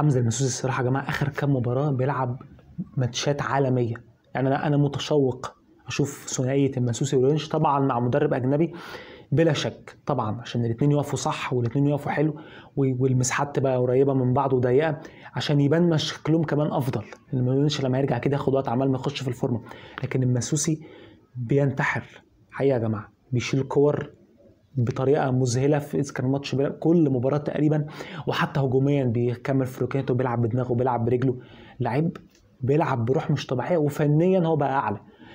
حمزه المسوسي الصراحه يا جماعه اخر كام مباراه بيلعب ماتشات عالميه يعني انا انا متشوق اشوف ثنائيه المسوسي ورينش طبعا مع مدرب اجنبي بلا شك طبعا عشان الاثنين يقفوا صح والاثنين يقفوا حلو و- والمساحات تبقى قريبه من بعض وضيقه عشان يبان ما شكلهم كمان افضل المرينش لما يرجع كده ياخد وقت عمال ما يخش في الفورمه لكن المسوسي بينتحر حقيقه يا جماعه بيشيل كور بطريقه مذهله في اذا كان ماتش بيلعب كل مباراه تقريبا وحتى هجوميا بيكمل في ركنته بيلعب بدماغه بيلعب برجله لعيب بيلعب بروح مش طبيعيه وفنيا هو بقى اعلى